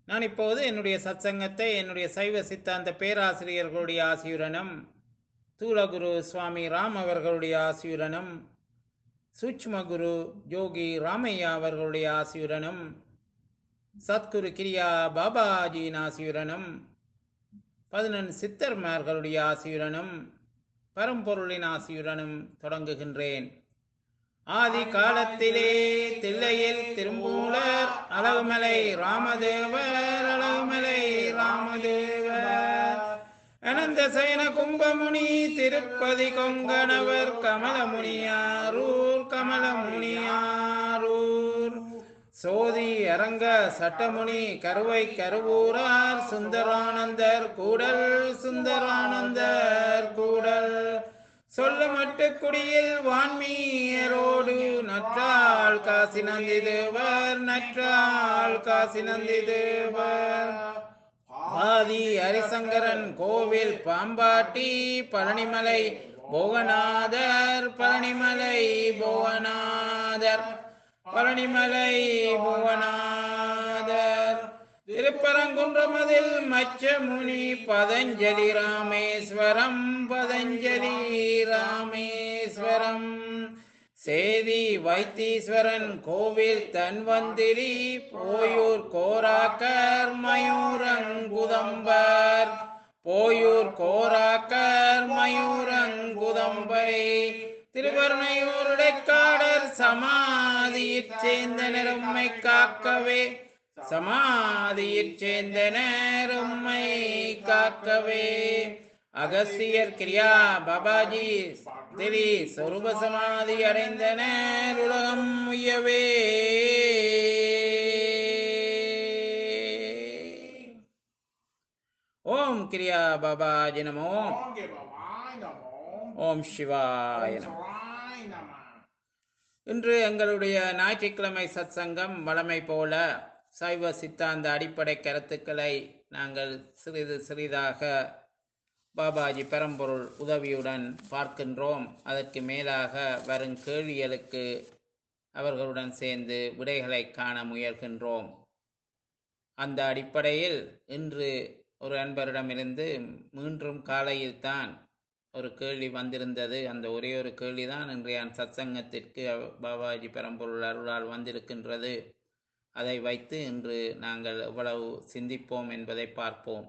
நான் இப்போது என்னுடைய சத்சங்கத்தை என்னுடைய சைவ சித்தாந்த பேராசிரியர்களுடைய ஆசியுடனும் தூலகுரு சுவாமி ராம் அவர்களுடைய ஆசியுடனும் சூட்ச்ம குரு யோகி ராமையா அவர்களுடைய ஆசியுடனும் சத்குரு கிரியா பாபாஜியின் ஆசியுடனும் பதினெண் சித்தர்மார்களுடைய ஆசியுடனும் பரம்பொருளின் ஆசியுடனும் தொடங்குகின்றேன் ஆதி காலத்திலே தில்லையில் திரும்பூலர் அழகுமலை ராமதேவர் அழகுமலை ராமதேவர் அனந்த சயன கும்பமுனி திருப்பதி கொங்கணவர் கமலமுனியாரூர் கமலமுனியாரூர் சோதி அரங்க சட்டமுனி கருவை கருவூரார் சுந்தரானந்தர் கூடல் சுந்தரானந்தர் கூடல் சொல்லமட்டு குடியில் வான்மீயரோடு நற்றாள் காசி நந்தி தேவர் நற்றாள் காசி நந்தி தேவர் ஆதி ஹரிசங்கரன் கோவில் பாம்பாட்டி பழனிமலை போகநாதர் பழனிமலை போகநாதர் பழனிமலை புவனாதர் திருப்பரங்குன்றமதில் மச்சமுனி பதஞ்சலி ராமேஸ்வரம் பதஞ்சலி ராமேஸ்வரம் சேதி வைத்தீஸ்வரன் கோவில் தன்வந்திரி போயூர் கோராக்கர் மயூரங்குதம்பர் போயூர் கோராக்கர் மயூரங்குதம்பை திருவருணையூருடைக்காடர் சமாதியிற் சேர்ந்தனர் உம்மை காக்கவே சமாதியிற் சேர்ந்தனர் உம்மை காக்கவே அகஸ்தியர் கிரியா பாபாஜி திரி சொரூப சமாதி அடைந்தனர் உலகம் உய்யவே ஓம் கிரியா பாபாஜி நமோ ஓம் சிவாய நமோ ஓம் சிவாய ஓம் நமோ சிவாய நம இன்று எங்களுடைய ஞாயிற்றுக்கிழமை சத்சங்கம் வழமை போல சைவ சித்தாந்த அடிப்படை கருத்துக்களை நாங்கள் சிறிது சிறிதாக பாபாஜி பெரம்பொருள் உதவியுடன் பார்க்கின்றோம் அதற்கு மேலாக வரும் கேள்விகளுக்கு அவர்களுடன் சேர்ந்து விடைகளை காண முயல்கின்றோம் அந்த அடிப்படையில் இன்று ஒரு அன்பரிடமிருந்து மீண்டும் காலையில்தான் ஒரு கேள்வி வந்திருந்தது அந்த ஒரே ஒரு கேள்விதான் இன்றைய சத்சங்கத்திற்கு அவ- பாபாஜி பெரம்பொருள் அருளால் வந்திருக்கின்றது அதை வைத்து இன்று நாங்கள் எவ்வளவு சிந்திப்போம் என்பதை பார்ப்போம்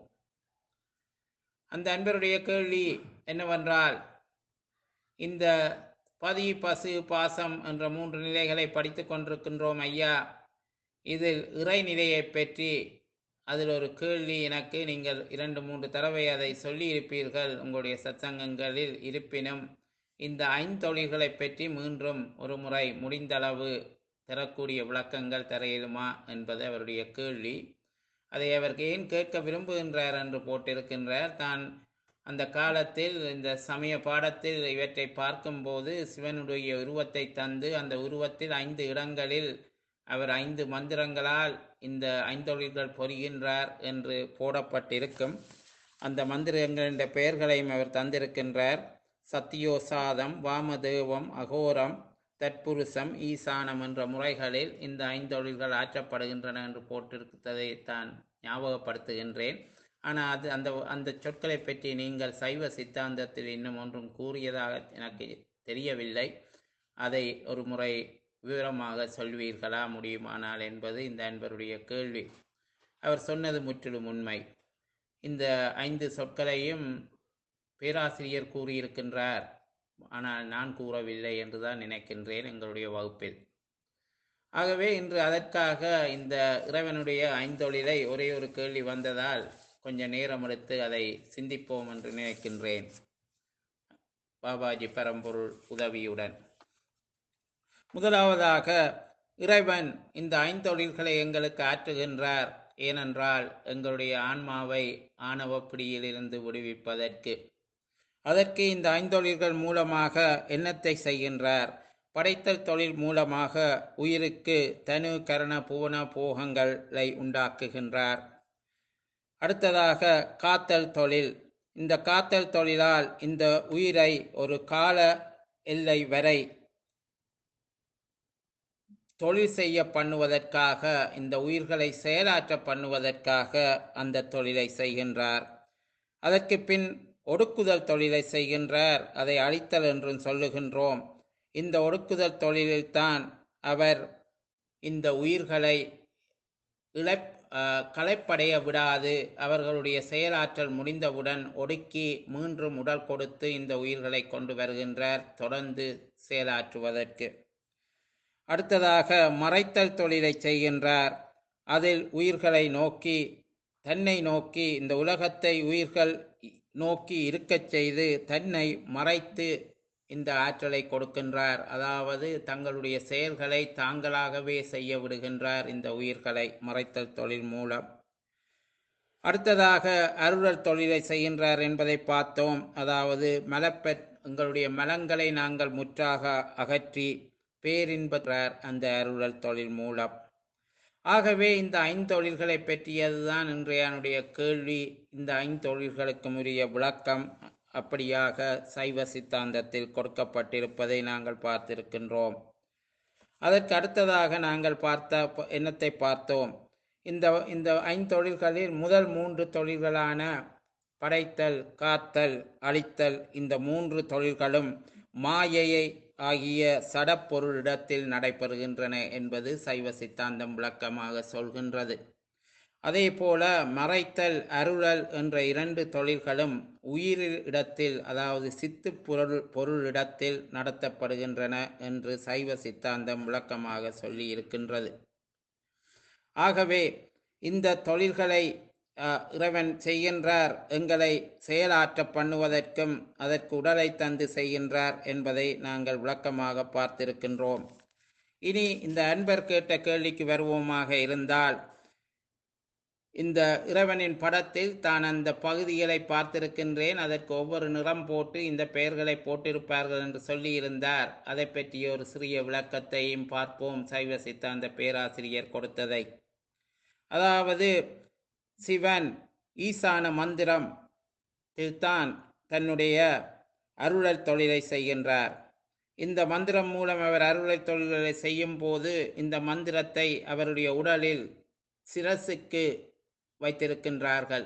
அந்த அன்பருடைய கேள்வி என்னவென்றால் இந்த பதி பசு பாசம் என்ற மூன்று நிலைகளை படித்துக் கொண்டிருக்கின்றோம் ஐயா இதில் இறைநிலையை பற்றி அதில் ஒரு கேள்வி எனக்கு நீங்கள் இரண்டு மூன்று தடவை அதை சொல்லி இருப்பீர்கள் உங்களுடைய சத்சங்கங்களில் இருப்பினும் இந்த ஐந்தொழில்களை பற்றி மீண்டும் ஒரு முறை முடிந்தளவு தரக்கூடிய விளக்கங்கள் தர இயலுமா என்பது அவருடைய கேள்வி அதை அவர் ஏன் கேட்க விரும்புகின்றார் என்று போட்டிருக்கின்றார் தான் அந்த காலத்தில் இந்த சமய பாடத்தில் இவற்றை பார்க்கும்போது சிவனுடைய உருவத்தை தந்து அந்த உருவத்தில் ஐந்து இடங்களில் அவர் ஐந்து மந்திரங்களால் இந்த ஐந்தொழில்கள் பொறிகின்றார் என்று போடப்பட்டிருக்கும் அந்த மந்திரங்களின் பெயர்களையும் அவர் தந்திருக்கின்றார் சத்தியோசாதம் வாமதேவம் அகோரம் தற்புருஷம் ஈசானம் என்ற முறைகளில் இந்த ஐந்தொழில்கள் ஆற்றப்படுகின்றன என்று போட்டிருப்பதை தான் ஞாபகப்படுத்துகின்றேன் ஆனால் அது அந்த அந்த சொற்களை பற்றி நீங்கள் சைவ சித்தாந்தத்தில் இன்னும் ஒன்றும் கூறியதாக எனக்கு தெரியவில்லை அதை ஒரு முறை விவரமாக சொல்வீர்களா முடியுமானால் என்பது இந்த அன்பருடைய கேள்வி அவர் சொன்னது முற்றிலும் உண்மை இந்த ஐந்து சொற்களையும் பேராசிரியர் கூறியிருக்கின்றார் ஆனால் நான் கூறவில்லை என்றுதான் நினைக்கின்றேன் எங்களுடைய வகுப்பில் ஆகவே இன்று அதற்காக இந்த இறைவனுடைய ஐந்தொழிலை ஒரே ஒரு கேள்வி வந்ததால் கொஞ்ச நேரம் எடுத்து அதை சிந்திப்போம் என்று நினைக்கின்றேன் பாபாஜி பரம்பொருள் உதவியுடன் முதலாவதாக இறைவன் இந்த ஐந்தொழில்களை எங்களுக்கு ஆற்றுகின்றார் ஏனென்றால் எங்களுடைய ஆன்மாவை ஆணவ பிடியிலிருந்து விடுவிப்பதற்கு அதற்கு இந்த ஐந்தொழில்கள் மூலமாக என்னத்தை செய்கின்றார் படைத்தல் தொழில் மூலமாக உயிருக்கு தனு கரண புவன போகங்களை உண்டாக்குகின்றார் அடுத்ததாக காத்தல் தொழில் இந்த காத்தல் தொழிலால் இந்த உயிரை ஒரு கால எல்லை வரை தொழில் செய்ய பண்ணுவதற்காக இந்த உயிர்களை செயலாற்ற பண்ணுவதற்காக அந்த தொழிலை செய்கின்றார் அதற்கு பின் ஒடுக்குதல் தொழிலை செய்கின்றார் அதை அழித்தல் என்றும் சொல்லுகின்றோம் இந்த ஒடுக்குதல் தொழிலில்தான் அவர் இந்த உயிர்களை இழப் அஹ், களைப்படைய விடாது அவர்களுடைய செயலாற்றல் முடிந்தவுடன் ஒடுக்கி மீண்டும் உடல் கொடுத்து இந்த உயிர்களை கொண்டு வருகின்றார் தொடர்ந்து செயலாற்றுவதற்கு அடுத்ததாக மறைத்தல் தொழிலை செய்கின்றார் அதில் உயிர்களை நோக்கி தன்னை நோக்கி இந்த உலகத்தை உயிர்கள் நோக்கி இருக்கச் செய்து தன்னை மறைத்து இந்த ஆற்றலை கொடுக்கின்றார் அதாவது தங்களுடைய செயல்களை தாங்களாகவே செய்ய விடுகின்றார் இந்த உயிர்களை மறைத்தல் தொழில் மூலம் அடுத்ததாக அருளல் தொழிலை செய்கின்றார் என்பதை பார்த்தோம் அதாவது மலப்பெற் எங்களுடைய மலங்களை நாங்கள் முற்றாக அகற்றி பேரின்பற்றார் அந்த அருளல் தொழில் மூலம் ஆகவே இந்த ஐந்தொழில்களை பற்றியதுதான் இன்றையனுடைய கேள்வி இந்த ஐந்தொழில்களுக்கும் உரிய விளக்கம் அப்படியாக சைவ சித்தாந்தத்தில் கொடுக்கப்பட்டிருப்பதை நாங்கள் பார்த்திருக்கின்றோம் அதற்கு அடுத்ததாக நாங்கள் பார்த்த ப- எண்ணத்தை பார்த்தோம் இந்த இந்த ஐந்தொழில்களில் முதல் மூன்று தொழில்களான படைத்தல் காத்தல் அழித்தல் இந்த மூன்று தொழில்களும் மாயையை ஆகிய சடப்பொருளிடத்தில் நடைபெறுகின்றன என்பது சைவ சித்தாந்தம் விளக்கமாக சொல்கின்றது அதே போல மறைத்தல் அருளல் என்ற இரண்டு தொழில்களும் உயிரிடத்தில் அதாவது சித்து பொருள் பொருளிடத்தில் நடத்தப்படுகின்றன என்று சைவ சித்தாந்தம் விளக்கமாக சொல்லி இருக்கின்றது ஆகவே இந்த தொழில்களை அஹ், இறைவன் செய்கின்றார் எங்களை செயலாற்ற பண்ணுவதற்கும் அதற்கு உடலை தந்து செய்கின்றார் என்பதை நாங்கள் விளக்கமாக பார்த்திருக்கின்றோம் இனி இந்த அன்பர் கேட்ட கேள்விக்கு வருவோமாக இருந்தால் இந்த இறைவனின் படத்தில் தான் அந்த பகுதிகளை பார்த்திருக்கின்றேன் அதற்கு ஒவ்வொரு நிறம் போட்டு இந்த பெயர்களை போட்டிருப்பார்கள் என்று சொல்லியிருந்தார் அதை பற்றிய ஒரு சிறிய விளக்கத்தையும் பார்ப்போம் சைவ சித்தாந்த பேராசிரியர் கொடுத்ததை அதாவது சிவன் ஈசான மந்திரம் தான் தன்னுடைய அருளல் தொழிலை செய்கின்றார் இந்த மந்திரம் மூலம் அவர் அருளல் தொழில்களை செய்யும் போது இந்த மந்திரத்தை அவருடைய உடலில் சிரசுக்கு வைத்திருக்கின்றார்கள்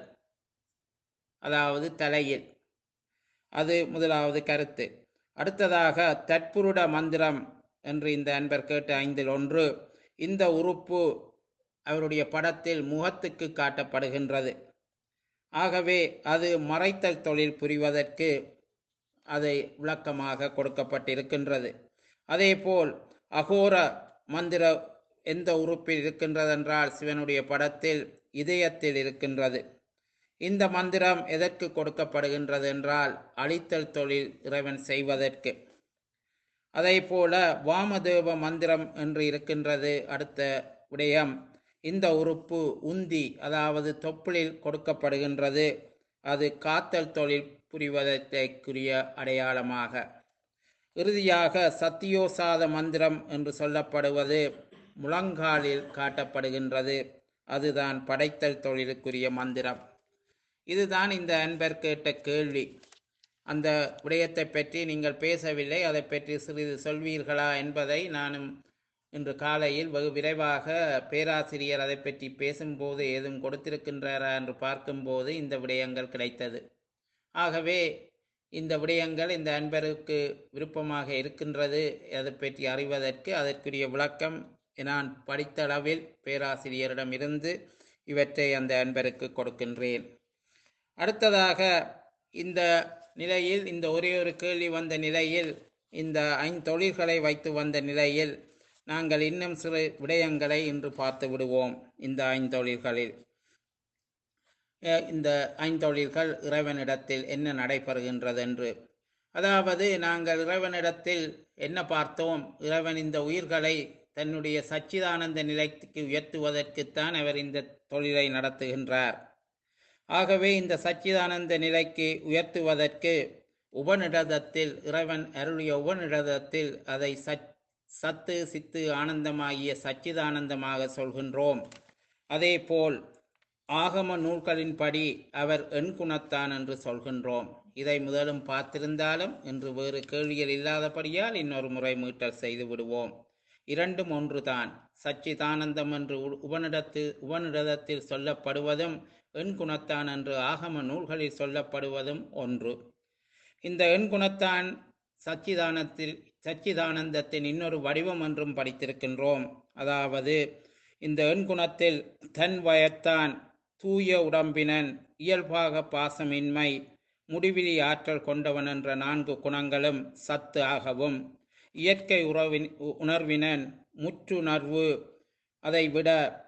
அதாவது தலையில் அது முதலாவது கருத்து அடுத்ததாக தற்புருட மந்திரம் என்று இந்த அன்பர் கேட்ட ஐந்தில் ஒன்று இந்த உறுப்பு அவருடைய படத்தில் முகத்துக்கு காட்டப்படுகின்றது ஆகவே அது மறைத்தல் தொழில் புரிவதற்கு அதை விளக்கமாக கொடுக்கப்பட்டிருக்கின்றது அதேபோல் அகோர மந்திர எந்த உறுப்பில் இருக்கின்றதென்றால் சிவனுடைய படத்தில் இதயத்தில் இருக்கின்றது இந்த மந்திரம் எதற்கு கொடுக்கப்படுகின்றது என்றால் அழித்தல் தொழில் இறைவன் செய்வதற்கு அதே போல வாமதேவ மந்திரம் என்று இருக்கின்றது அடுத்த விடயம் இந்த உறுப்பு உந்தி அதாவது தொப்புளில் கொடுக்கப்படுகின்றது அது காத்தல் தொழில் புரிவதற்குரிய அடையாளமாக இறுதியாக சத்தியோசாத மந்திரம் என்று சொல்லப்படுவது முழங்காலில் காட்டப்படுகின்றது அதுதான் படைத்தல் தொழிலுக்குரிய மந்திரம் இதுதான் இந்த அன்பர் கேட்ட கேள்வி அந்த விடயத்தை பற்றி நீங்கள் பேசவில்லை அதை பற்றி சிறிது சொல்வீர்களா என்பதை நானும் இன்று காலையில் வெகு விரைவாக பேராசிரியர் அதை பற்றி பேசும்போது ஏதும் கொடுத்திருக்கின்றாரா என்று பார்க்கும்போது இந்த விடயங்கள் கிடைத்தது ஆகவே இந்த விடயங்கள் இந்த அன்பருக்கு விருப்பமாக இருக்கின்றது அதை பற்றி அறிவதற்கு அதற்குரிய விளக்கம் நான் படித்த அளவில் பேராசிரியரிடம் இருந்து இவற்றை அந்த அன்பருக்கு கொடுக்கின்றேன் அடுத்ததாக இந்த நிலையில் இந்த ஒரே ஒரு கேள்வி வந்த நிலையில் இந்த ஐந்தொழில்களை வைத்து வந்த நிலையில் நாங்கள் இன்னும் சில விடயங்களை இன்று பார்த்து விடுவோம் இந்த ஐந்தொழில்களில் அஹ் இந்த ஐந்தொழில்கள் இறைவனிடத்தில் என்ன நடைபெறுகின்றது என்று அதாவது நாங்கள் இறைவனிடத்தில் என்ன பார்த்தோம் இறைவன் இந்த உயிர்களை தன்னுடைய சச்சிதானந்த நிலைக்கு உயர்த்துவதற்குத்தான் அவர் இந்த தொழிலை நடத்துகின்றார் ஆகவே இந்த சச்சிதானந்த நிலைக்கு உயர்த்துவதற்கு உபநிடதத்தில் இறைவன் அருளிய உபநிடதத்தில் அதை சச் சத்து சித்து ஆனந்தமாகிய சச்சிதானந்தமாக சொல்கின்றோம் அதேபோல் ஆகம நூல்களின்படி அவர் எண்குணத்தான் என்று சொல்கின்றோம் இதை முதலும் பார்த்திருந்தாலும் இன்று வேறு கேள்விகள் இல்லாதபடியால் இன்னொரு முறை மீட்டல் செய்து விடுவோம் இரண்டும் ஒன்றுதான் சச்சிதானந்தம் என்று உ- உபனிடத்தில் உபனிடத்தில் சொல்லப்படுவதும் எண்குணத்தான் என்று ஆகம நூல்களில் சொல்லப்படுவதும் ஒன்று இந்த எண்குணத்தான் சச்சிதானத்தில் சச்சிதானந்தத்தின் இன்னொரு வடிவம் என்றும் படித்திருக்கின்றோம் அதாவது இந்த எண்குணத்தில் தன் வயத்தான் தூய உடம்பினன் இயல்பாக பாசமின்மை முடிவிலி ஆற்றல் கொண்டவன் என்ற நான்கு குணங்களும் சத்து ஆகவும் இயற்கை உறவின் உ- உணர்வினன் முற்றுணர்வு அதைவிட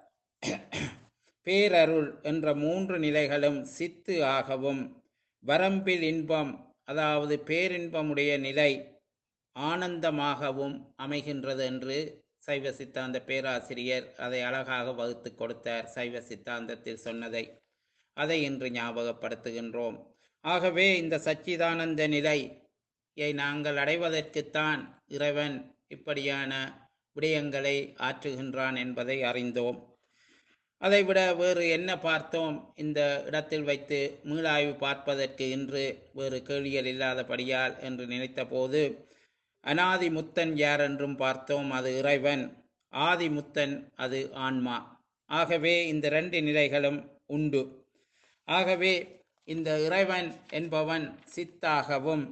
பேரருள் என்ற மூன்று நிலைகளும் சித்து ஆகவும் வரம்பில் இன்பம் அதாவது பேரின்பமுடைய நிலை ஆனந்தமாகவும் அமைகின்றது என்று சைவ சித்தாந்த பேராசிரியர் அதை அழகாக வகுத்து கொடுத்தார் சைவ சித்தாந்தத்தில் சொன்னதை அதை இன்று ஞாபகப்படுத்துகின்றோம் ஆகவே இந்த சச்சிதானந்த நிலையை நாங்கள் அடைவதற்குத்தான் இறைவன் இப்படியான விடயங்களை ஆற்றுகின்றான் என்பதை அறிந்தோம் அதைவிட வேறு என்ன பார்த்தோம் இந்த இடத்தில் வைத்து மீளாய்வு பார்ப்பதற்கு இன்று வேறு கேள்விகள் இல்லாதபடியால் என்று நினைத்தபோது அனாதி முத்தன் யார் என்றும் பார்த்தோம் அது இறைவன் ஆதி முத்தன் அது ஆன்மா ஆகவே இந்த ரெண்டு நிலைகளும் உண்டு ஆகவே இந்த இறைவன் என்பவன் சித்தாகவும்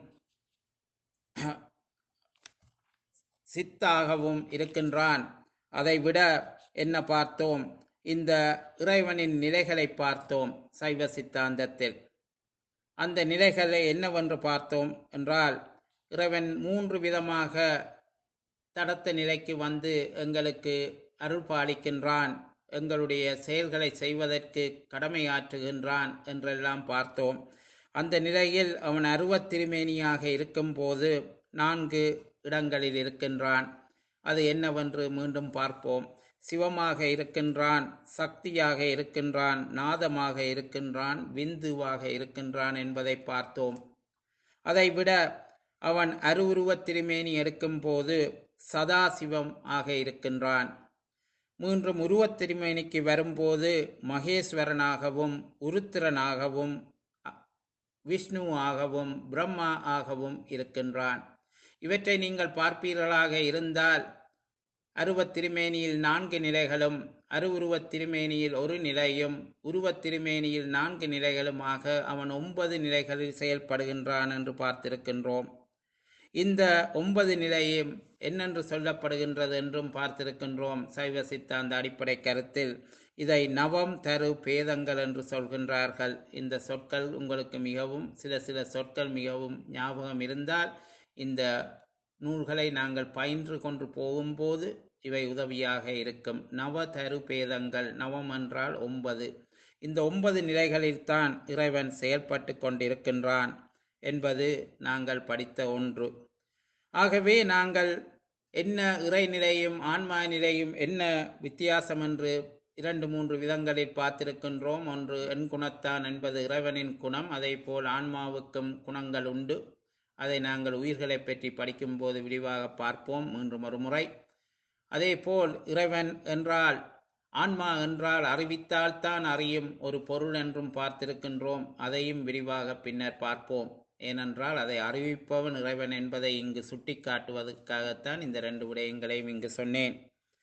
சித்தாகவும் இருக்கின்றான் அதைவிட என்ன பார்த்தோம் இந்த இறைவனின் நிலைகளை பார்த்தோம் சைவ சித்தாந்தத்தில் அந்த நிலைகளை என்னவென்று பார்த்தோம் என்றால் இறைவன் மூன்று விதமாக தடத்த நிலைக்கு வந்து எங்களுக்கு அருள் பாலிக்கின்றான் எங்களுடைய செயல்களை செய்வதற்கு கடமையாற்றுகின்றான் என்றெல்லாம் பார்த்தோம் அந்த நிலையில் அவன் அருவத் திருமேனியாக இருக்கும்போது நான்கு இடங்களில் இருக்கின்றான் அது என்னவென்று மீண்டும் பார்ப்போம் சிவமாக இருக்கின்றான் சக்தியாக இருக்கின்றான் நாதமாக இருக்கின்றான் விந்துவாக இருக்கின்றான் என்பதை பார்த்தோம் அதைவிட அவன் அருவுருவத் திருமேனி எடுக்கும்போது சதாசிவம் ஆக இருக்கின்றான் மீண்டும் உருவத் திருமேனிக்கு வரும்போது மகேஸ்வரனாகவும் உருத்திரனாகவும் அ- விஷ்ணு ஆகவும் பிரம்மா ஆகவும் இருக்கின்றான் இவற்றை நீங்கள் பார்ப்பீர்களாக இருந்தால் அருவத் திருமேனியில் நான்கு நிலைகளும் அருவுருவத் திருமேனியில் ஒரு நிலையும் உருவத் திருமேனியில் நான்கு நிலைகளுமாக அவன் ஒன்பது நிலைகளில் செயல்படுகின்றான் என்று பார்த்திருக்கின்றோம் இந்த ஒன்பது நிலையும் என்னென்று சொல்லப்படுகின்றது என்றும் பார்த்திருக்கின்றோம் சைவ சித்தாந்த அடிப்படை கருத்தில் இதை நவம் தரு பேதங்கள் என்று சொல்கின்றார்கள் இந்த சொற்கள் உங்களுக்கு மிகவும் சில சில சொற்கள் மிகவும் ஞாபகம் இருந்தால் இந்த நூல்களை நாங்கள் பயின்று கொண்டு போகும்போது இவை உதவியாக இருக்கும் நவ தரு பேதங்கள் நவம் என்றால் ஒன்பது இந்த ஒன்பது நிலைகளில்தான் இறைவன் செயல்பட்டு கொண்டிருக்கின்றான் என்பது நாங்கள் படித்த ஒன்று ஆகவே நாங்கள் என்ன இறைநிலையும் ஆன்மா நிலையும் என்ன வித்தியாசம் என்று இரண்டு மூன்று விதங்களில் பார்த்திருக்கின்றோம் ஒன்று என் குணத்தான் என்பது இறைவனின் குணம் அதே போல் ஆன்மாவுக்கும் குணங்கள் உண்டு அதை நாங்கள் உயிர்களை பற்றி படிக்கும்போது விரிவாக பார்ப்போம் மீண்டும் ஒரு முறை அதே போல் இறைவன் என்றால் ஆன்மா என்றால் அறிவித்தால்தான் அறியும் ஒரு பொருள் என்றும் பார்த்திருக்கின்றோம் அதையும் விரிவாக பின்னர் பார்ப்போம் ஏனென்றால் அதை அறிவிப்பவன் இறைவன் என்பதை இங்கு சுட்டிக்காட்டுவதற்காகத்தான் இந்த ரெண்டு விடயங்களையும் இங்கு சொன்னேன்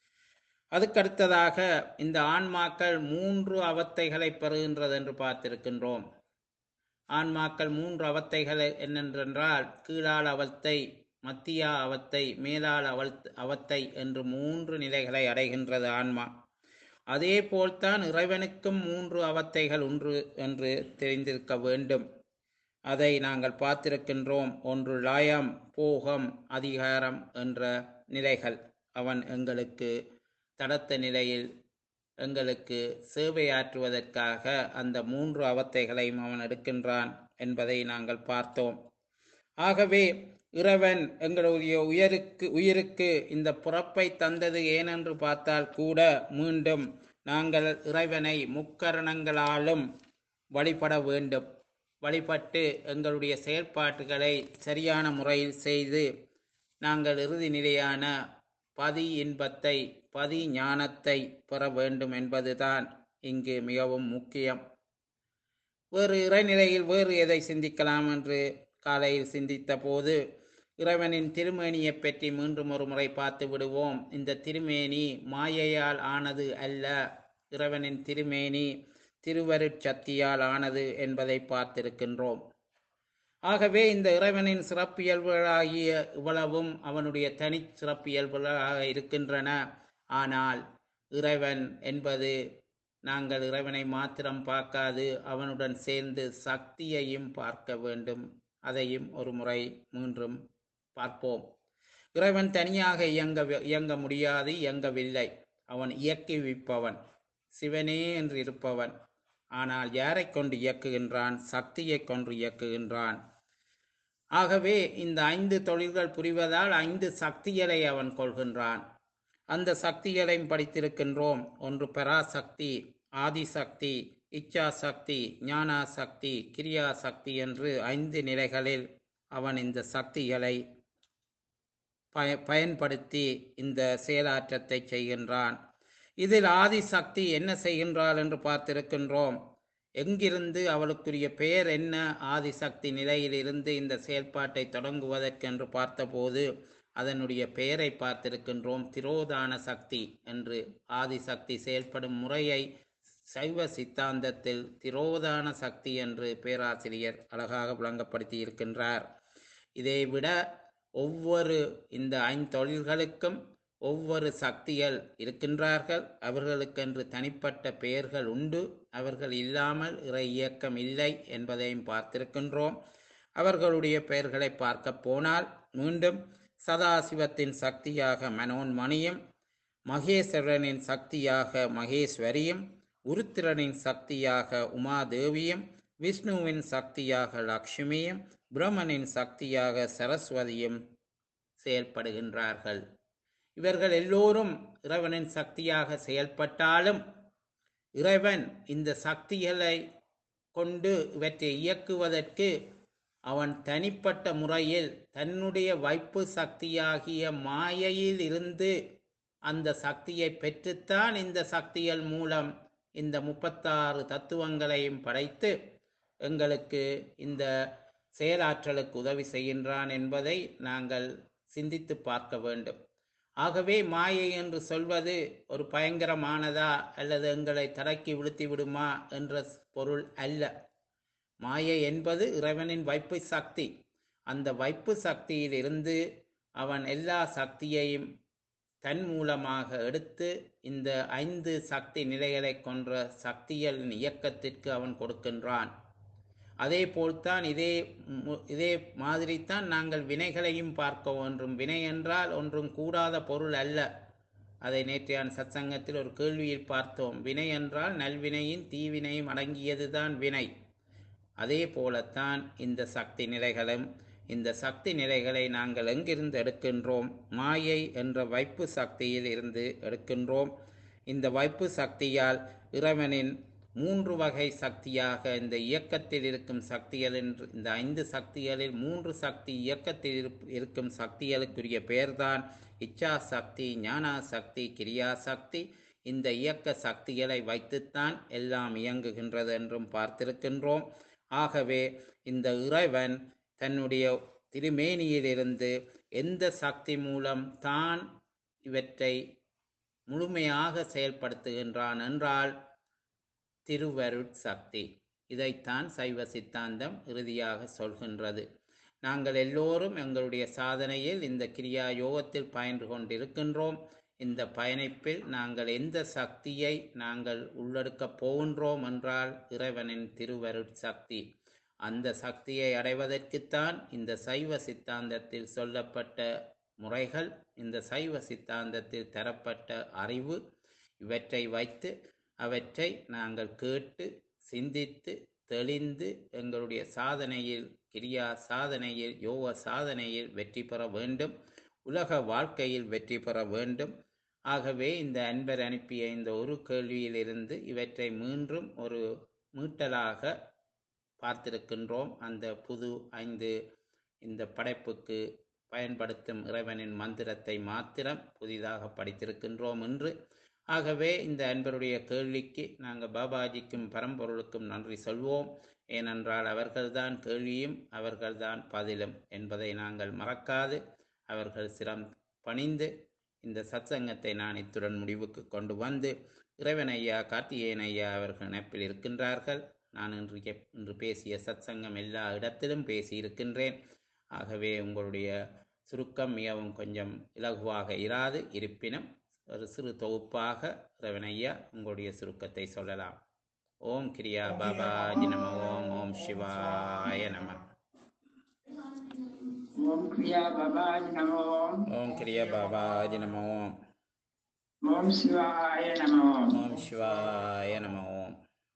அதுக்கடுத்ததாக இந்த ஆன்மாக்கள் மூன்று அவத்தைகளை பெறுகின்றது என்று பார்த்திருக்கின்றோம் ஆன்மாக்கள் மூன்று அவத்தைகள் என்னென்றென்றால் கீழால் அவத்தை மத்தியா அவத்தை மேலால் அவல் அவத்தை என்று மூன்று நிலைகளை அடைகின்றது ஆன்மா அதே போல்தான் இறைவனுக்கும் மூன்று அவத்தைகள் ஒன்று என்று தெரிந்திருக்க வேண்டும் அதை நாங்கள் பார்த்திருக்கின்றோம் ஒன்று லயம் போகம் அதிகாரம் என்ற நிலைகள் அவன் எங்களுக்கு தடத்த நிலையில் எங்களுக்கு சேவையாற்றுவதற்காக அந்த மூன்று அவத்தைகளையும் அவன் எடுக்கின்றான் என்பதை நாங்கள் பார்த்தோம் ஆகவே இறைவன் எங்களுடைய உயருக்கு உயிருக்கு இந்த பிறப்பை தந்தது ஏனென்று பார்த்தால் கூட மீண்டும் நாங்கள் இறைவனை முக்கரணங்களாலும் வழிபட வேண்டும் வழிபட்டு எங்களுடைய செயல்பாட்டுகளை சரியான முறையில் செய்து நாங்கள் இறுதி நிலையான பதி இன்பத்தை பதி ஞானத்தை பெற வேண்டும் என்பதுதான் இங்கு மிகவும் முக்கியம் வேறு இறைநிலையில் வேறு எதை சிந்திக்கலாம் என்று காலையில் சிந்தித்த போது இறைவனின் திருமேனியைப் பற்றி மீண்டும் ஒரு முறை பார்த்து விடுவோம் இந்த திருமேனி மாயையால் ஆனது அல்ல இறைவனின் திருமேனி திருவருட்சக்தியால் ஆனது என்பதை பார்த்திருக்கின்றோம் ஆகவே இந்த இறைவனின் சிறப்பியல்புகளாகிய இவ்வளவும் அவனுடைய தனி சிறப்பியல்புகளாக இருக்கின்றன ஆனால் இறைவன் என்பது நாங்கள் இறைவனை மாத்திரம் பார்க்காது அவனுடன் சேர்ந்து சக்தியையும் பார்க்க வேண்டும் அதையும் ஒரு முறை மீண்டும் பார்ப்போம் இறைவன் தனியாக இயங்க இயங்க முடியாது இயங்கவில்லை அவன் இயக்குவிப்பவன் சிவனே என்று இருப்பவன் ஆனால் யாரை கொண்டு இயக்குகின்றான் சக்தியை கொண்டு இயக்குகின்றான் ஆகவே இந்த ஐந்து தொழில்கள் புரிவதால் ஐந்து சக்திகளை அவன் கொள்கின்றான் அந்த சக்திகளையும் படித்திருக்கின்றோம் ஒன்று பராசக்தி ஆதிசக்தி இச்சா சக்தி ஞானா சக்தி கிரியா சக்தி என்று ஐந்து நிலைகளில் அவன் இந்த சக்திகளை பய பயன்படுத்தி இந்த செயலாற்றத்தை செய்கின்றான் இதில் ஆதிசக்தி என்ன செய்கின்றாள் என்று பார்த்திருக்கின்றோம் எங்கிருந்து அவளுக்குரிய பெயர் என்ன ஆதிசக்தி நிலையிலிருந்து இந்த செயல்பாட்டை தொடங்குவதற்கென்று பார்த்தபோது அதனுடைய பெயரை பார்த்திருக்கின்றோம் திரோதான சக்தி என்று ஆதிசக்தி செயல்படும் முறையை சைவ சித்தாந்தத்தில் திரோதான சக்தி என்று பேராசிரியர் அழகாக விளங்கப்படுத்தி இருக்கின்றார் இதை விட ஒவ்வொரு இந்த ஐந்தொழில்களுக்கும் ஒவ்வொரு சக்திகள் இருக்கின்றார்கள் அவர்களுக்கென்று தனிப்பட்ட பெயர்கள் உண்டு அவர்கள் இல்லாமல் இறை இயக்கம் இல்லை என்பதையும் பார்த்திருக்கின்றோம் அவர்களுடைய பெயர்களை பார்க்க போனால் மீண்டும் சதாசிவத்தின் சக்தியாக மனோன்மணியும் மகேஸ்வரனின் சக்தியாக மகேஸ்வரியும் உருத்திரனின் சக்தியாக உமாதேவியும் விஷ்ணுவின் சக்தியாக லக்ஷ்மியும் பிரம்மனின் சக்தியாக சரஸ்வதியும் செயல்படுகின்றார்கள் இவர்கள் எல்லோரும் இறைவனின் சக்தியாக செயல்பட்டாலும் இறைவன் இந்த சக்திகளை கொண்டு இவற்றை இயக்குவதற்கு அவன் தனிப்பட்ட முறையில் தன்னுடைய வைப்பு சக்தியாகிய மாயையில் இருந்து அந்த சக்தியை பெற்றுத்தான் இந்த சக்திகள் மூலம் இந்த முப்பத்தாறு தத்துவங்களையும் படைத்து எங்களுக்கு இந்த செயலாற்றலுக்கு உதவி செய்கின்றான் என்பதை நாங்கள் சிந்தித்து பார்க்க வேண்டும் ஆகவே மாயை என்று சொல்வது ஒரு பயங்கரமானதா அல்லது எங்களை தடக்கி விழுத்தி விடுமா என்ற பொருள் அல்ல மாயை என்பது இறைவனின் வைப்பு சக்தி அந்த வைப்பு சக்தியில் இருந்து அவன் எல்லா சக்தியையும் தன் மூலமாக எடுத்து இந்த ஐந்து சக்தி நிலைகளை கொன்ற சக்திகளின் இயக்கத்திற்கு அவன் கொடுக்கின்றான் அதே போல்தான் இதே மு- இதே மாதிரித்தான் நாங்கள் வினைகளையும் பார்க்க ஒன்றும் வினை என்றால் ஒன்றும் கூடாத பொருள் அல்ல அதை நேற்றையான சத்சங்கத்தில் ஒரு கேள்வியில் பார்த்தோம் வினை என்றால் நல்வினையும் தீவினையும் அடங்கியதுதான் வினை அதே போலத்தான் இந்த சக்தி நிலைகளும் இந்த சக்தி நிலைகளை நாங்கள் எங்கிருந்து எடுக்கின்றோம் மாயை என்ற வைப்பு சக்தியில் இருந்து எடுக்கின்றோம் இந்த வைப்பு சக்தியால் இறைவனின் மூன்று வகை சக்தியாக இந்த இயக்கத்தில் இருக்கும் சக்திகள் என்று இந்த ஐந்து சக்திகளில் மூன்று சக்தி இயக்கத்தில் இருப்- இருக்கும் சக்திகளுக்குரிய பெயர்தான் இச்சா சக்தி ஞானா சக்தி கிரியா சக்தி இந்த இயக்க சக்திகளை வைத்துத்தான் எல்லாம் இயங்குகின்றது என்றும் பார்த்திருக்கின்றோம் ஆகவே இந்த இறைவன் தன்னுடைய திருமேனியிலிருந்து எந்த சக்தி மூலம் தான் இவற்றை முழுமையாக செயல்படுத்துகின்றான் என்றால் திருவருட் சக்தி இதைத்தான் சைவ சித்தாந்தம் இறுதியாக சொல்கின்றது நாங்கள் எல்லோரும் எங்களுடைய சாதனையில் இந்த கிரியா யோகத்தில் பயின்று கொண்டிருக்கின்றோம் இந்த பயணிப்பில் நாங்கள் எந்த சக்தியை நாங்கள் உள்ளெடுக்கப் போகின்றோம் என்றால் இறைவனின் திருவருட் சக்தி அந்த சக்தியை அடைவதற்குத்தான் இந்த சைவ சித்தாந்தத்தில் சொல்லப்பட்ட முறைகள் இந்த சைவ சித்தாந்தத்தில் தரப்பட்ட அறிவு இவற்றை வைத்து அவற்றை நாங்கள் கேட்டு சிந்தித்து தெளிந்து எங்களுடைய சாதனையில் கிரியா சாதனையில் யோக சாதனையில் வெற்றி பெற வேண்டும் உலக வாழ்க்கையில் வெற்றி பெற வேண்டும் ஆகவே இந்த அன்பர் அனுப்பிய இந்த ஒரு கேள்வியிலிருந்து இவற்றை மீண்டும் ஒரு மீட்டலாக பார்த்திருக்கின்றோம் அந்த புது ஐந்து இந்த படைப்புக்கு பயன்படுத்தும் இறைவனின் மந்திரத்தை மாத்திரம் புதிதாக படித்திருக்கின்றோம் என்று ஆகவே இந்த அன்பருடைய கேள்விக்கு நாங்கள் பாபாஜிக்கும் பரம்பொருளுக்கும் நன்றி சொல்வோம் ஏனென்றால் அவர்கள்தான் கேள்வியும் அவர்கள்தான் பதிலும் என்பதை நாங்கள் மறக்காது அவர்கள் சிரம் பணிந்து இந்த சத்சங்கத்தை நான் இத்துடன் முடிவுக்கு கொண்டு வந்து இறைவன் ஐயா கார்த்திகேயன் ஐயா அவர்கள் இணைப்பில் இருக்கின்றார்கள் நான் இன்று எப்- இன்று பேசிய சத்சங்கம் எல்லா இடத்திலும் பேசியிருக்கின்றேன் ஆகவே உங்களுடைய சுருக்கம் மிகவும் கொஞ்சம் இலகுவாக இராது இருப்பினும் ஒரு சிறு தொகுப்பாக இறைவன் ஐயா உங்களுடைய சுருக்கத்தை சொல்லலாம் ஓம் கிரியா பாபாஜி நம ஓம் ஓம் சிவாய நம ஓம் கிரியா பாபாஜி நமோ ஓம் கிரியா பாபாஜி நம ஓம் ஓம் சிவாய நமோ ஓம் சிவாய நம ஓம்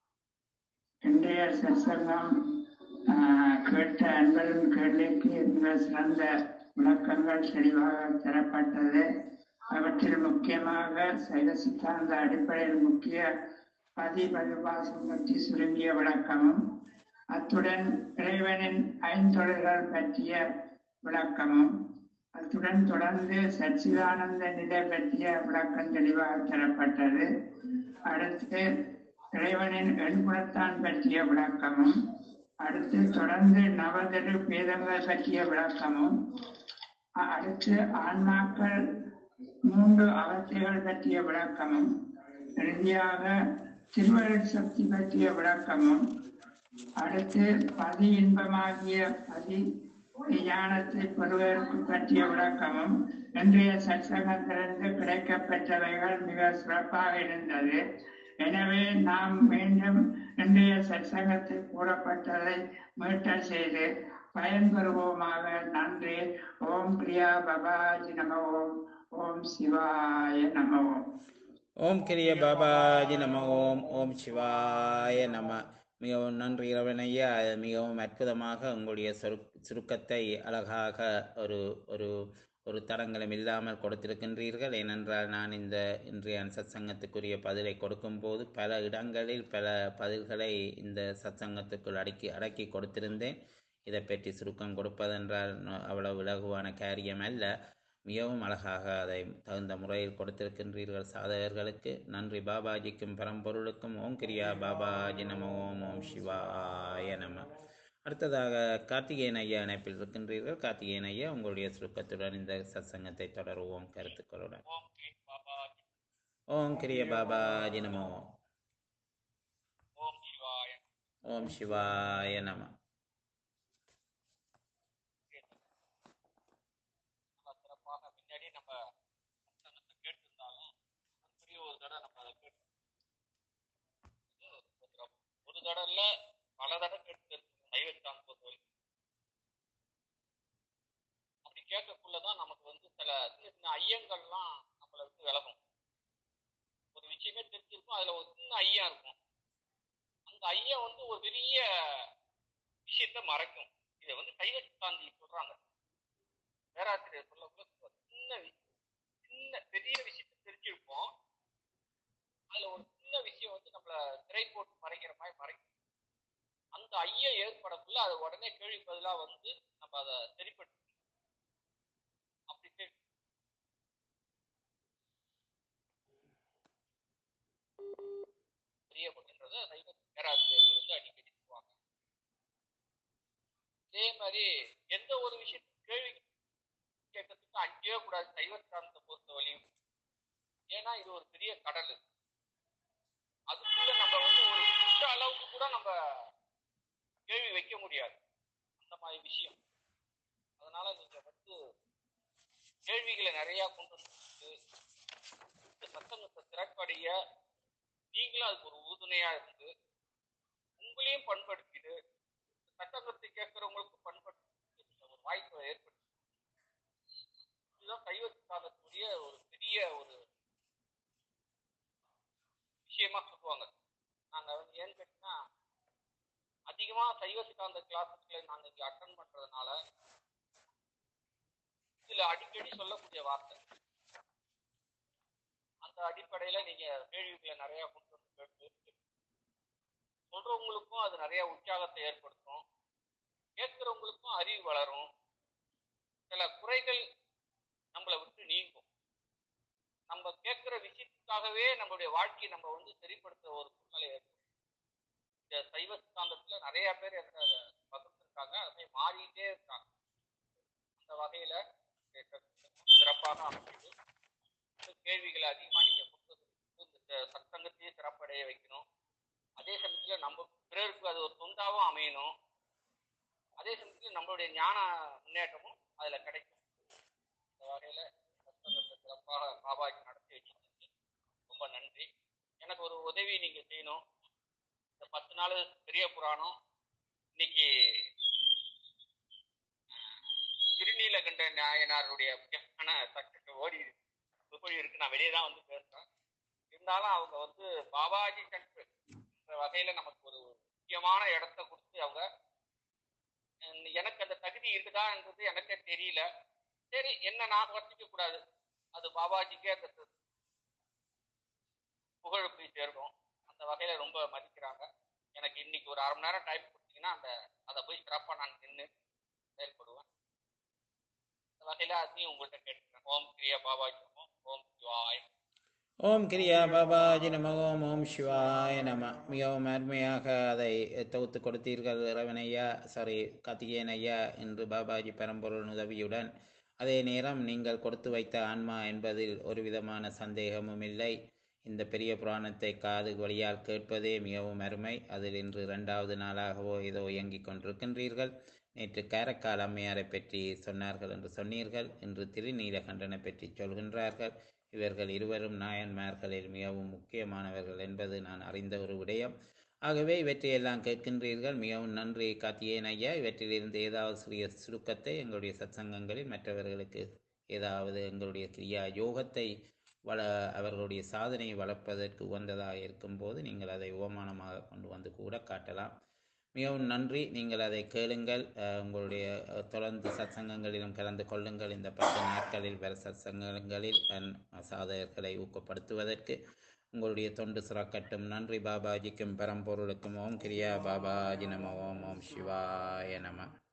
இன்றைய சத்சங்கம் ஆஹ், கேட்ட அன்பரின் கேள்விக்கு மிக சிறந்த விளக்கங்கள் தெளிவாக தரப்பட்டது அவற்றில் முக்கியமாக சைவ சித்தாந்த அடிப்படையில் முக்கிய பதிபதிவாசம் பற்றி சுருங்கிய விளக்கமும் அத்துடன் இறைவனின் ஐந்தொழில்கள் பற்றிய விளக்கமும் அத்துடன் தொடர்ந்து சச்சிதானந்த நிலை பற்றிய விளக்கம் தெளிவாக தரப்பட்டது அடுத்து இறைவனின் எண்குணத்தான் பற்றிய விளக்கமும் அடுத்து தொடர்ந்து நவதரு பேதங்கள் பற்றிய விளக்கமும் அ- அடுத்து ஆன்மாக்கள் மூன்று அவத்தைகள் பற்றிய விளக்கமும் இறுதியாக திருவருள் சக்தி பற்றிய விளக்கமும் அடுத்து பதி இன்பமாகிய பதி ஞானத்தை பெறுவதற்கு பற்றிய விளக்கமும் இன்றைய சத்சங்கத்திலிருந்து கிடைக்கப்பெற்றவைகள் மிக சிறப்பாக இருந்தது எனவே நாம் மீண்டும் இன்றைய சத்சங்கத்தில் கூறப்பட்டதை மீட்டல் செய்து பயன்பெறுவோமாக நன்றி ஓம் பிரியா பபாஜி நம ஓம் ஓம் சிவாய நம ஓம் ஓம் கிரிய பாபாஜி நம ஓம் ஓம் சிவாய நம மிகவும் நன்றி இறைவனையா மிகவும் அற்புதமாக உங்களுடைய சுரு சுருக்கத்தை அழகாக ஒரு ஒரு ஒரு தடங்களும் இல்லாமல் கொடுத்திருக்கின்றீர்கள் ஏனென்றால் நான் இந்த இன்றைய சத்சங்கத்துக்குரிய பதிலை கொடுக்கும்போது பல இடங்களில் பல பதில்களை இந்த சத்சங்கத்துக்குள் அடக்கி அடக்கி கொடுத்திருந்தேன் இதை பற்றி சுருக்கம் கொடுப்பதென்றால் ந- அவ்வளவு இலகுவான காரியம் அல்ல மிகவும் அழகாக அதை தகுந்த முறையில் கொடுத்திருக்கின்றீர்கள் சாதகர்களுக்கு நன்றி பாபாஜிக்கும் பரம்பொருளுக்கும் ஓம் கிரியா பாபாஜி நம ஓம் ஓம் சிவாய நம அடுத்ததாக கார்த்திகேயன் ஐயா இணைப்பில் இருக்கின்றீர்கள் கார்த்திகேயன் ஐயா உங்களுடைய சுருக்கத்துடன் இந்த சத்சங்கத்தை தொடருவோம் கருத்துக்களுடன் ஓம் கிரிய பாபாஜி நம ஓம் ஓம் சிவாய ஓம் சிவாய நம நல்லா சிறப்பாக முன்னாடி நம்ம புத்தகத்தை கேட்டிருந்தாலும் மறுபடியும் ஒரு தடவை நம்ம அதை கேட்டு இது கொஞ்சம் ஒரு தடவை இல்ல பல தடவை கேட்டு சைவத்தான் பொறுத்தவரை அப்படி கேட்கக்குள்ளதான் நமக்கு வந்து சில சின்ன சின்ன ஐயங்கள்லாம் நம்மளை விட்டு விலகும் ஒரு விஷயமே தெரிஞ்சிருக்கும் அதுல ஒரு சின்ன ஐயம் இருக்கும் அந்த ஐயம் வந்து ஒரு பெரிய விஷயத்த மறைக்கும் இதை வந்து சைவ சித்தாந்தி சொல்றாங்க பேராசிரியர் சொல்லக்குள்ள சின்ன வி- சின்ன பெரிய விஷயத்தை தெரிஞ்சிருப்போம் அதுல ஒரு சின்ன விஷயம் வந்து நம்மள திரை போட்டு மறைக்கிற மாதிரி மறைக்கும் அந்த ஐயம் ஏற்படக்குள்ள அது உடனே கேள்வி பதிலா வந்து நம்ம அதை சரிப்படுத்த அப்படி சரி- தெரியப்படுன்றத சைவ பேராசிரியர்கள் வந்து அடிக்கடி சொல்லுவாங்க அதே மாதிரி எந்த ஒரு விஷயத்துக்கு கேள்வி கேட்கறதுக்கு அஞ்சே கூடாது சைவ சார்ந்த பொறுத்த வழியும் ஏன்னா இது ஒரு பெரிய கடல் அதுக்குள்ள நம்ம வந்து ஒரு சின்ன அளவுக்கு கூட நம்ம கேள்வி வைக்க முடியாது அந்த மாதிரி விஷயம் அதனால நீங்க வந்து கேள்விகளை நிறைய கொண்டு வந்து இந்த சத்தங்கத்தை சிறப்படைய நீங்களும் அதுக்கு ஒரு உறுதுணையா இருந்து உங்களையும் பண்படுத்திட்டு சட்டங்கத்தை கேட்கறவங்களுக்கும் பண்படுத்தி ஒரு வாய்ப்பை ஏற்படுத்தி இதுதான் சைவ சித்தாந்தத்துடைய ஒரு பெரிய ஒரு விஷயமா சொல்லுவாங்க நாங்க வந்து ஏன்னு கேட்டீங்கன்னா அதிகமா சைவ சித்தாந்த கிளாஸஸ்களை நாங்க இங்க அட்டன் பண்றதுனால இதுல அடிக்கடி சொல்லக்கூடிய வார்த்தை அந்த அடிப்படையில நீங்க கேள்விகளை நிறைய கொண்டு வந்து கேட்டு சொல்றவங்களுக்கும் அது நிறைய உற்சாகத்தை ஏற்படுத்தும் கேட்கிறவங்களுக்கும் அறிவு வளரும் சில குறைகள் நம்மளை விட்டு நீங்கும் நம்ம கேட்கிற விஷயத்துக்காகவே நம்மளுடைய வாழ்க்கையை நம்ம வந்து சரிப்படுத்துற ஒரு சூழ்நிலை ஏற்படும் இந்த சைவ சித்தாந்தத்துல நிறைய பேர் என்கிட்ட அதை பகிர்ந்துருக்காங்க அதை மாறிட்டே இருக்காங்க அந்த வகையில சிறப்பாக அமைக்குது இன்னும் கேள்விகளை அதிகமா நீங்க கொடுத்தது இந்த சத்சங்கத்தையே சிறப்படைய வைக்கணும் அதே சமயத்துல நம்ம பிறருக்கு அது ஒரு தொண்டாவும் அமையணும் அதே சமயத்துல நம்மளுடைய ஞான முன்னேற்றமும் அதுல கிடைக்கும் இந்த வகையில சத்சங்கத்தை சிறப்பாக பாபாஜி நடத்தி வச்சிருக்கீங்க ரொம்ப நன்றி எனக்கு ஒரு உதவி நீங்க செய்யணும் இந்த பத்து நாள் பெரிய புராணம் இன்னைக்கு திருநீலகண்ட நாயனாருடைய முக்கியமான சட்டத்தை ஓடி இருக்கு ஓடி இருக்கு நான் வெளியே தான் வந்து பேசுறேன் இருந்தாலும் அவங்க வந்து பாபாஜி சென்டர் என்ற வகையில நமக்கு ஒரு முக்கியமான இடத்த கொடுத்து அவங்க உம், எனக்கு அந்த தகுதி இருக்குதான்ன்றது எனக்கே தெரியல சரி என்ன நான் வர்த்திக்க கூடாது அது பாபாஜிக்கே அந்த து- புகழ் போய் சேரணும் அந்த வகையில ரொம்ப மதிக்கிறாங்க எனக்கு இன்னைக்கு ஒரு அரை மணி நேரம் டைம் கொடுத்தீங்கன்னா அந்த அதை போய் சிறப்பா நான் நின்று செயல்படுவேன் அந்த வகையில அதையும் உங்கள்கிட்ட கேட்டுக்கிறேன் ஓம் கிரியா பாபாஜி நமோ ஓம் சிவாய் ஓம் கிரியா பாபாஜி நம ஓம் ஓம் சிவாய நம மிகவும் அருமையாக அதை தொகுத்து கொடுத்தீர்கள் இறைவனையா சாரி கார்த்திகேயன் ஐயா என்று பாபாஜி பரம்பொருள் உதவியுடன் அதே நேரம் நீங்கள் கொடுத்து வைத்த ஆன்மா என்பதில் ஒரு விதமான சந்தேகமும் இல்லை இந்த பெரிய புராணத்தை காது வழியால் கேட்பதே மிகவும் அருமை அதில் இன்று இரண்டாவது நாளாகவோ ஏதோ இயங்கிக் கொண்டிருக்கின்றீர்கள் நேற்று காரைக்கால் அம்மையாரை பற்றி சொன்னார்கள் என்று சொன்னீர்கள் இன்று திருநீலகண்டனை பற்றி சொல்கின்றார்கள் இவர்கள் இருவரும் நாயன்மார்களில் மிகவும் முக்கியமானவர்கள் என்பது நான் அறிந்த ஒரு விடயம் ஆகவே இவற்றையெல்லாம் கேட்கின்றீர்கள் மிகவும் நன்றி காத்தியேன் ஐயா இவற்றிலிருந்து ஏதாவது சிறிய சுருக்கத்தை எங்களுடைய சத்சங்கங்களில் மற்றவர்களுக்கு ஏதாவது எங்களுடைய கிரியா யோகத்தை வள அவர்களுடைய சாதனையை வளர்ப்பதற்கு உகந்ததாக இருக்கும்போது நீங்கள் அதை உபமானமாக கொண்டு வந்து கூட காட்டலாம் மிகவும் நன்றி நீங்கள் அதை கேளுங்கள் அஹ், உங்களுடைய அஹ், தொடர்ந்து சத்சங்கங்களிலும் கலந்து கொள்ளுங்கள் இந்த பத்து நாட்களில் வர சத்சங்கங்களில் தன் சாதகர்களை ஊக்கப்படுத்துவதற்கு உங்களுடைய தொண்டு சிறக்கட்டும் நன்றி பாபாஜிக்கும் பரம்பொருளுக்கும் ஓம் கிரியா பாபாஜி நம ஓம் ஓம் சிவாய நம